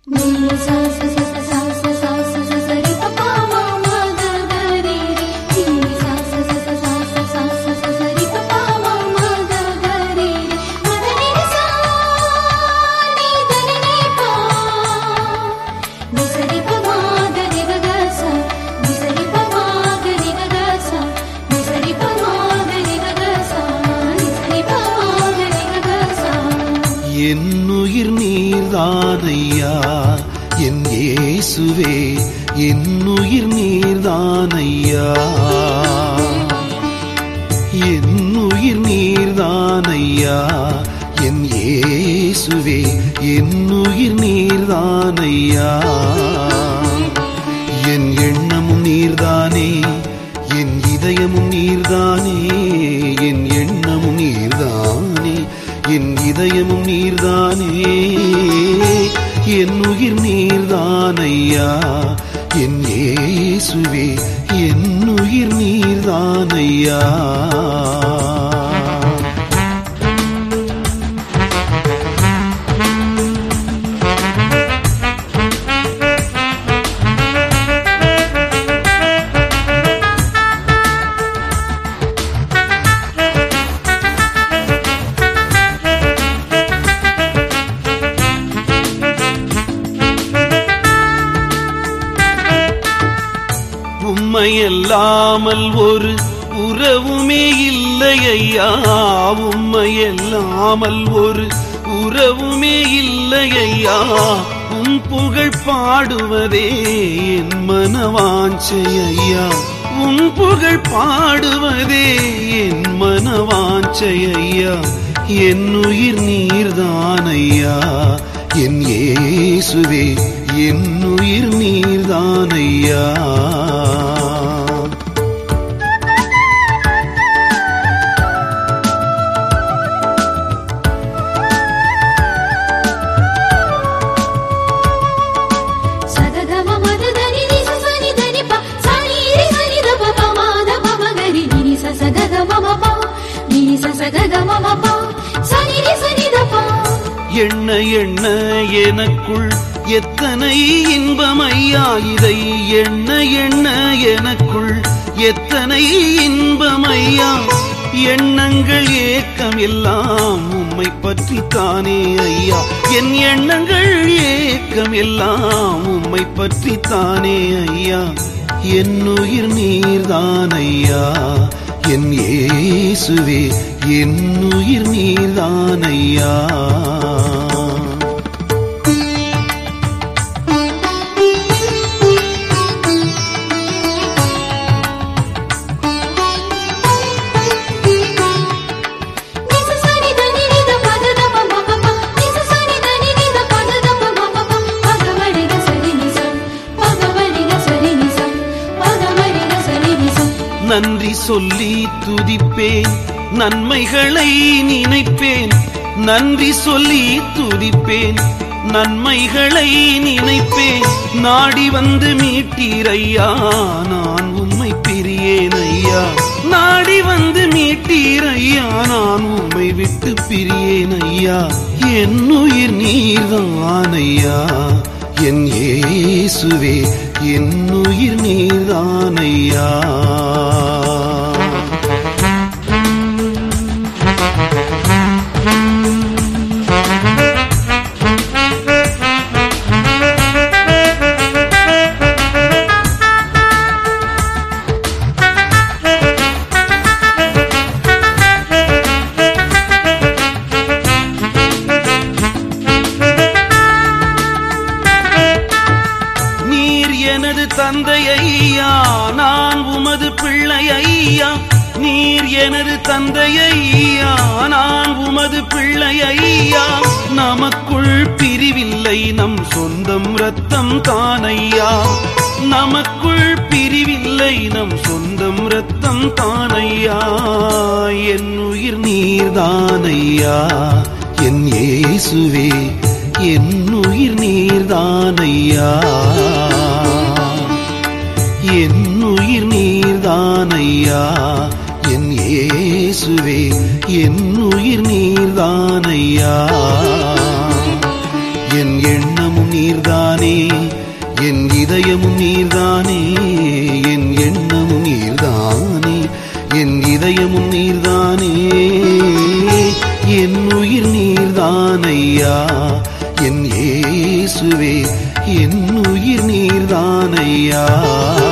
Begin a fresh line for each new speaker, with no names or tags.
என்னுயிர் நீர்தானையா என் இயேசுவே என்னுயிர் நீர்தானையா என்னுயிர் நீர்தானையா என் இயேசுவே என்னுயிர் நீர்தானையா என் எண்ணமும் நீர்தானே என் இதயமும் நீர்தானே என் எண்ணமும் நீர்தானே என் இதயமும் நீர்தானே என் உயிர் நீர்தானையா என் இயேசுவே என் உயிர் நீர்தானையா உம்மையல்லாமல் ஒரு உறவுமே இல்லை ஐயா உம்மையல்லாமல் ஒரு உறவுமே இல்லை ஐயா உம் புகழ் பாடுவதே என் மனவாஞ்சை ஐயா உம் புகழ் பாடுவதே என் மனவாஞ்சை ஐயா என் உயிர் நீர்தான் ஐயா என் இயேசுவே என் உயிர் நீர்தான் ஐயா
సగగమ మదదని నిస సని దని ప సని రి సని ద ప ప మా ద ప మ గ రి ని ని స స గ గ మ మ ప ని ని స స గ గ మ మ ప సని రి సని ద ప
எண்ண எண்ண எனக்குள் எத்தனை இன்பம் ஐயா இதை எண்ண எண்ண எனக்குள் எத்தனை இன்பம் ஐயா எண்ணங்கள் ஏக்கம் எல்லாம் உம்மை பற்றி தானே ஐயா என் எண்ணங்கள் ஏக்கம் எல்லாம் உம்மை பற்றி தானே ஐயா என் உயிர் நீர்தான் ஐயா என் இயேசுவே என் உயிர் நீர்தான் ஐயா
ని స సని ద ని ని ద ప ద ద ప మ ప ప ని స సని ద ని ని ద ప ద ద ప మ ప ప ప గ మ రి గ స రి ని స ప గ మ రి గ స రి ని స ప గ మ రి గ స రి ని స
நன்றி சொல்லி துதிப்பேன் நன்மைகளை நினைப்பேன் நன்றி சொல்லி துதிப்பேன் நன்மைகளை நினைப்பேன் நாடி வந்து மீட்டீரையா நான் உம்மை பிரியேன் ஐயா நாடி வந்து மீட்டீரையா நான் உம்மை விட்டு பிரியேன் ஐயா என் உயிர் நீர்தான் ஐயா என் இயேசுவே என் உயிர் நீர்தான் ஐயா நீர் எனது தந்தை ஐயா நான் உமது பிள்ளை ஐயா நீர் எனது தந்தை ஐயா நான் உமது பிள்ளை ஐயா நமக்குள் பிரிவில்லை நம் சொந்தம் ரத்தம் தானையா நமக்குள் பிரிவில்லை நம் சொந்தம் ரத்தம் தானையா என் உயிர் நீர்தானையா என் இயேசுவே என் உயிர் நீர்தானையா என் உயிர் நீர்தானையா என் இயேசுவே என் உயிர் நீர்தானையா என் எண்ணமும் நீர்தானே என் இதயமும் நீர்தானே என் எண்ணமும் நீர்தானே என் இதயமும் நீர்தானே என் உயிர் நீர்தானையா என் இயேசுவே என் உயிர் நீர்தானையா